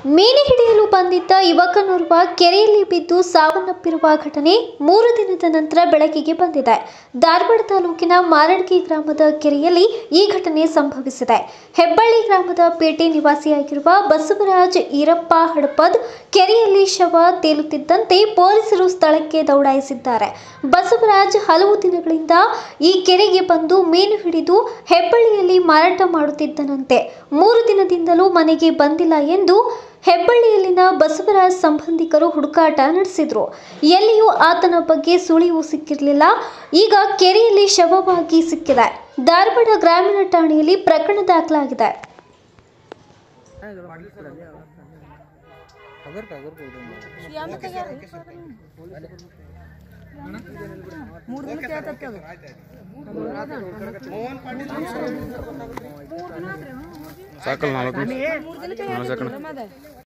ಮೀನು ಹಿಡಿಯಲು ಬಂದಿದ್ದ ಯುವಕನೋರ್ವ ಕೆರೆಯಲ್ಲಿ ಬಿದ್ದು ಸಾವನ್ನಪ್ಪಿರುವ ಘಟನೆ ಮೂರು ದಿನದ ನಂತರ ಬೆಳಕಿಗೆ ಬಂದಿದೆ ಧಾರವಾಡ ತಾಲೂಕಿನ ಮಾರಡ್ಗಿ ಗ್ರಾಮದ ಕೆರೆಯಲ್ಲಿ ಈ ಘಟನೆ ಸಂಭವಿಸಿದೆ ಹೆಬ್ಬಳ್ಳಿ ಗ್ರಾಮದ ಪೇಟೆ ನಿವಾಸಿಯಾಗಿರುವ ಬಸವರಾಜ್ ಈರಪ್ಪ ಹಡಪದ್ ಕೆರೆಯಲ್ಲಿ ಶವ ತೇಲುತ್ತಿದ್ದಂತೆ ಪೊಲೀಸರು ಸ್ಥಳಕ್ಕೆ ದೌಡಾಯಿಸಿದ್ದಾರೆ ಬಸವರಾಜ್ ಹಲವು ದಿನಗಳಿಂದ ಈ ಕೆರೆಗೆ ಬಂದು ಮೀನು ಹಿಡಿದು ಹೆಬ್ಬಳ್ಳಿಯಲ್ಲಿ ಮಾರಾಟ ಮಾಡುತ್ತಿದ್ದನಂತೆ ಮೂರು ದಿನದಿಂದಲೂ ಮನೆಗೆ ಬಂದಿಲ್ಲ ಎಂದು ಹೆಬ್ಬಳ್ಳಿಯಲ್ಲಿನ ಬಸವರಾಜ್ ಸಂಬಂಧಿಕರು ಹುಡುಕಾಟ ನಡೆಸಿದ್ರು ಎಲ್ಲಿಯೂ ಆತನ ಬಗ್ಗೆ ಸುಳಿವು ಸಿಕ್ಕಿರಲಿಲ್ಲ ಈಗ ಕೆರೆಯಲ್ಲಿ ಶವವಾಗಿ ಸಿಕ್ಕಿದೆ ಧಾರವಾಡ ಗ್ರಾಮೀಣ ಠಾಣೆಯಲ್ಲಿ ಪ್ರಕರಣ ದಾಖಲಾಗಿದೆ अगर का अगर ಮೂರು ದಿನಕ್ಕೆ ಆಯ್ತತ್ತೆ ಅದು ಸಾಕಲ್ ನಾಲ್ಕು ನಿಮಿಷ ಸಾಕಣ